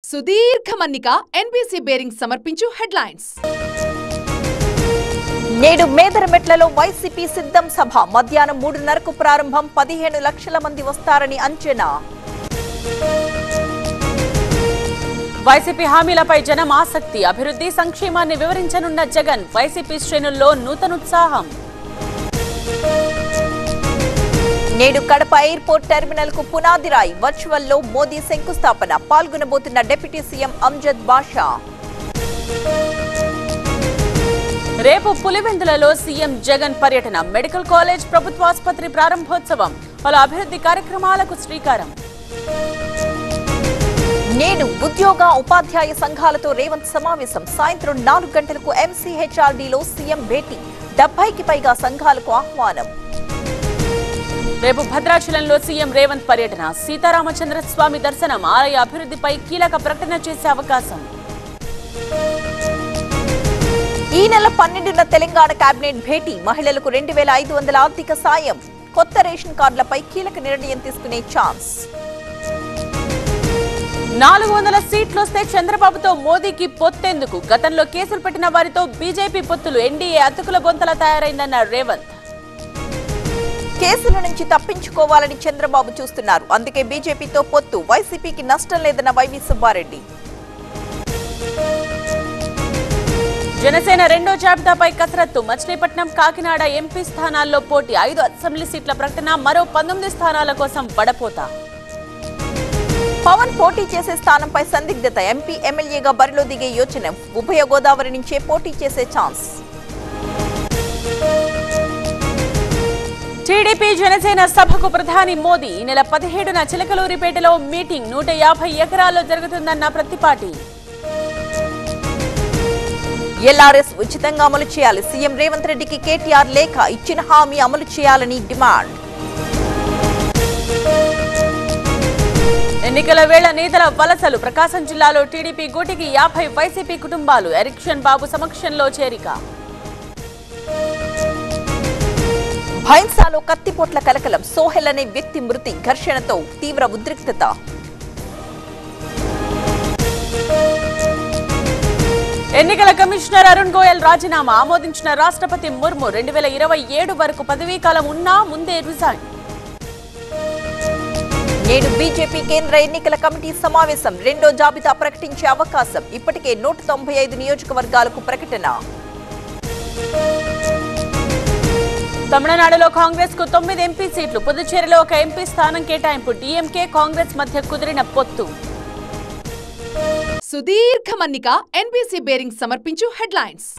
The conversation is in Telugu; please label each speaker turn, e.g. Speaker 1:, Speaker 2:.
Speaker 1: సుదీర్ఘ మన్నిక ఎన్బీసీ బేరింగ్ సమర్పించు హెడ్లైన్స్
Speaker 2: నేడు మేదరమెట్లలో వైసీపీ సిద్ధం సభ మధ్యాహ్నం మూడున్నరకు ప్రారంభం పదిహేను లక్షల మంది వస్తారని అంచనా
Speaker 3: వైసీపీ హామీలపై జనం ఆసక్తి అభివృద్ధి సంక్షేమాన్ని వివరించనున్న జగన్ వైసీపీ శ్రేణుల్లో నూతనోత్సాహం
Speaker 2: నేడు కడప ఎయిర్పోర్ట్ టెర్మినల్ కు పునాది రాయి వర్చువల్ లో మోదీ శంకుస్థాపన పాల్గొనబోతున్న డిప్యూటీ సీఎం అంజద్ బాషా
Speaker 3: రేపు పులివెందులలో సీఎం జగన్ పర్యటన మెడికల్ కాలేజ్ ప్రభుత్వాసుపత్రి ప్రారంభోత్సవం పలు అభివృద్ధి కార్యక్రమాలకు శ్రీకారం
Speaker 2: నేడు ఉద్యోగ ఉపాధ్యాయ సంఘాలతో రేవంత్ సమావేశం సాయంత్రం నాలుగు గంటలకు ఎంసీహెచ్ఆర్డీలో సీఎం భేటీ డెబ్బైకి పైగా సంఘాలకు ఆహ్వానం
Speaker 3: రేపు భద్రాచలంలో సీఎం రేవంత్ పర్యటన సీతారామచంద్ర స్వామి దర్శనం ఆలయ అభివృద్ధిపై కీలక ప్రకటన చేసే అవకాశం
Speaker 2: ఈ నెల పన్నెండున తెలంగాణ కేబినెట్ భేటీ మహిళలకు రెండు వేల ఐదు వందల ఆర్థిక సాయం కొత్త రేషన్ కార్డులపై కీలక నిర్ణయం తీసుకునే ఛాన్స్
Speaker 3: నాలుగు వందల సీట్లు వస్తే చంద్రబాబుతో మోదీకి పొత్తెందుకు గతంలో కేసులు పెట్టిన వారితో బీజేపీ పొత్తులు ఎన్డీఏ అతుకుల బొంతల తయారైందన్న రేవంత్
Speaker 2: కేసుల నుంచి తప్పించుకోవాలని చంద్రబాబు చూస్తున్నారు అందుకే బీజేపీతో పొత్తు వైసీపీకి నష్టం లేదన్న వైవి సుబ్బారెడ్డి
Speaker 3: జనసేన రెండో జాబితాపై కసరత్తు మచిలీపట్నం కాకినాడ ఎంపీ స్థానాల్లో పోటీ ఐదు అసెంబ్లీ సీట్ల ప్రకటన మరో పంతొమ్మిది స్థానాల కోసం వడపోత
Speaker 2: పవన్ పోటీ చేసే స్థానంపై సందిగ్ధత ఎంపీ ఎమ్మెల్యేగా బరిలో దిగే యోచన ఉభయ గోదావరి నుంచే పోటీ చేసే ఛాన్స్
Speaker 3: టీడీపీ జనసేన సభకు ప్రధాని మోదీ ఈ నెల పదిహేడున చిలకలూరిపేటలో మీటింగ్ నూట యాభై ఎకరాల్లో జరుగుతుందన్న ప్రతిపాటి
Speaker 2: ఎల్ఆర్ఎస్ ఉచితంగా అమలు చేయాలి సీఎం రేవంత్ రెడ్డికి కేటీఆర్ లేఖ ఇచ్చిన హామీ అమలు చేయాలని డిమాండ్
Speaker 3: ఎన్నికల వేళ నేతల వలసలు ప్రకాశం జిల్లాలో టీడీపీ గూటికి యాభై వైసీపీ కుటుంబాలు ఎరిక్షన్ బాబు సమక్షంలో చేరిక
Speaker 2: భైన్సాలో కత్తిపోట్ల కలకలం సోహెల్ అనే వ్యక్తి మృతి ఘర్షణతో తీవ్ర ఉద్రిక్తత
Speaker 3: ఎన్నికల కమిషనర్ అరుణ్ గోయల్ రాజీనామా ఆమోదించిన రాష్ట్రపతి ముర్ము రెండు వేల ఇరవై ఏడు వరకు పదవీకాలం ఉన్నా ముందే రిజైన్
Speaker 2: నేడు బీజేపీ కేంద్ర ఎన్నికల కమిటీ సమావేశం రెండో జాబితా ప్రకటించే అవకాశం ఇప్పటికే నూట తొంభై ఐదు నియోజకవర్గాలకు ప్రకటన
Speaker 3: తమిళనాడులో కాంగ్రెస్ కు తొమ్మిది ఎంపీ సీట్లు పుదుచ్చేరిలో ఒక ఎంపీ స్థానం కేటాయింపు డీఎంకే కాంగ్రెస్ మధ్య కుదిరిన పొత్తు
Speaker 1: సుదీర్ఘ మన్నిక ఎన్బీసీ బేరింగ్ సమర్పించు హెడ్లైన్స్